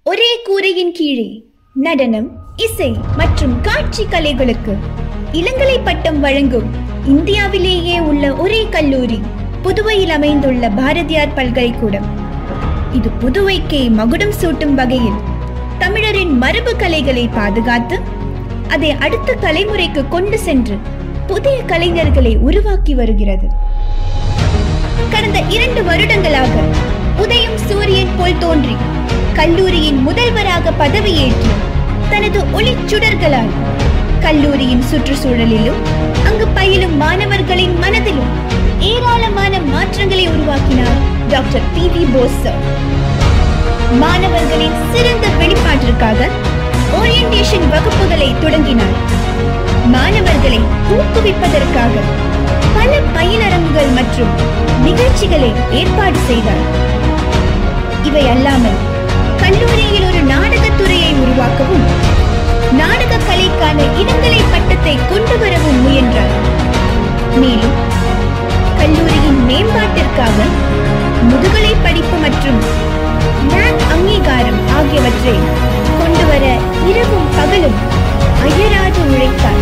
ஒரே கூரையின் கீழே நடனம் இசை மற்றும் காட்சி கலைகளுக்கு இளங்கலை பட்டம் வழங்கும் இந்தியாவிலேயே உள்ள ஒரே கல்லூரி புதுவையில் அமைந்துள்ள பாரதியார் பல்கலைக்கூடம் இது புதுவைக்கே மகுடம் சூட்டும் வகையில் தமிழரின் மரபு கலைகளை பாதுகாத்து அதை அடுத்த தலைமுறைக்கு கொண்டு சென்று புதிய கலைஞர்களை உருவாக்கி வருகிறது கடந்த இரண்டு வருடங்களாக உதயம் சூரியன் போல் தோன்றி கல்லூரியின் முதல்வராக பதவியேற்று தனது ஒளிச்சுடர்களால் கல்லூரியின் சுற்றுச்சூழலிலும் அங்கு பயிலும் மாணவர்களின் மனதிலும் ஏராளமான மாற்றங்களை உருவாக்கினார் doctor P V Bose sir மாணவர்களின் சிறந்த வெளிப்பாட்டிற்காக ஓரியன்டேஷன் வகுப்புகளை தொடங்கினார் மாணவர்களை ஊக்குவிப்பதற்காக பல பயிலரங்குகள் மற்றும் நிகழ்ச்சிகளை ஏற்பாடு செய்தார் இவை அல்லாமல் கல்லூரியில் ஒரு நாடகத்துறையை உருவாக்கவும் நாடக கலைக்கான இளங்கலை பட்டத்தை கொண்டு வரவும் முயன்றார் மேலும் கல்லூரியின் மேம்பாட்டிற்காக முதுகலை படிப்பு மற்றும் NAC அங்கீகாரம் ஆகியவற்றை கொண்டு வர இரவும் பகலும் அயராது உழைத்தார்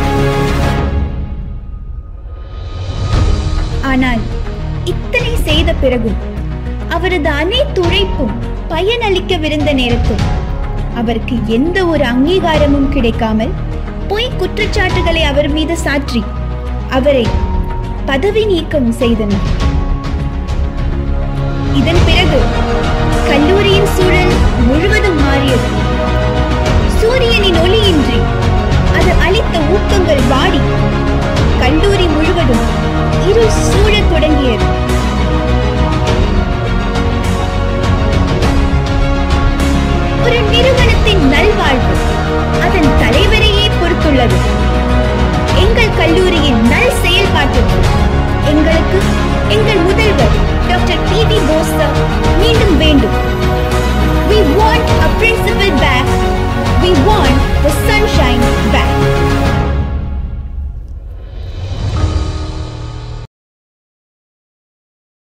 ஆனால் இத்தனை செய்த பிறகும் அவரது அனைத்து உழைப்பும் பயனளிக்கவிருந்த நேரத்தில் அவருக்கு எந்த ஒரு அங்கீகாரமும் கிடைக்காமல் பொய் குற்றச்சாட்டுகளை அவர் மீது சாற்றி அவரை பதவி நீக்கம் செய்தனர் இதன் பிறகு கல்லூரியின் சூழல் முழுவதும் மாறியது சூரியனின் ஒளியின்றி அது அளித்த ஊக்கங்கள் வாடி கல்லூரி முழுவதும் இருள் சூழத் தொடங்கியது ஒரு நிறுவனத்தின் நல்வாழ்வு அதன் தலைவரையே பொறுத்துள்ளது எங்கள் கல்லூரியின் நல் செயல்பாட்டுக்கு எங்களுக்கு எங்கள் முதல்வர் doctor P V Bose sir மீண்டும் வேண்டும் We want a principal back. We want the sunshine